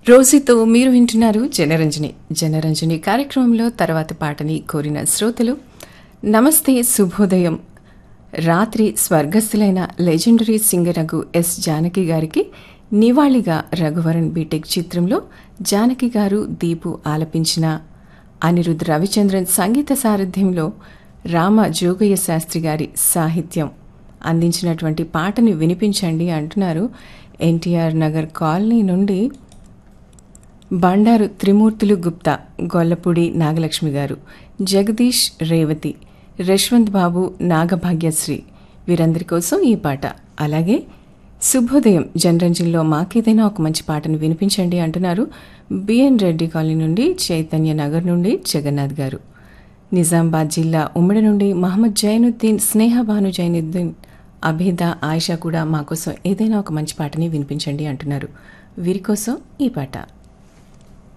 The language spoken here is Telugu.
రోజుతో మీరు వింటున్నారు జనరంజని జనరంజని కార్యక్రమంలో తర్వాత పాటని కోరిన శ్రోతలు నమస్తే శుభోదయం రాత్రి స్వర్గస్థులైన legendary singer Raghu S Janaki గారికి నివాళిగా రఘువరన్ బీటెక్ చిత్రంలో జానకి గారు దీపు ఆలపించిన అనిరుద్ రవిచంద్రన్ సంగీత సారథ్యంలో రామ జోగయ్య శాస్త్రి గారి సాహిత్యం అందించినటువంటి పాటని వినిపించండి అంటున్నారు ఎన్టీఆర్ నగర్ కాలనీ నుండి బండారు త్రిమూర్తులు గుప్తా గొల్లపూడి నాగలక్ష్మి గారు జగదీష్ రేవతి యశ్వంత్ బాబు నాగభాగ్యశ్రీ వీరందరి కోసం ఈ పాట అలాగే శుభోదయం జనరంజన్లో మాకేదైనా ఒక మంచి పాటను వినిపించండి అంటున్నారు బిఎన్ రెడ్డి కాలనీ నుండి చైతన్య నగర్ నుండి జగన్నాథ్ గారు నిజామాబాద్ జిల్లా ఉమ్మడి నుండి మహమ్మద్ జైనుద్దీన్ స్నేహ భాను జైనుద్దీన్ అభేద ఆయిషా కూడా మా కోసం ఏదైనా ఒక మంచి పాటని వినిపించండి అంటున్నారు వీరి కోసం ఈ పాట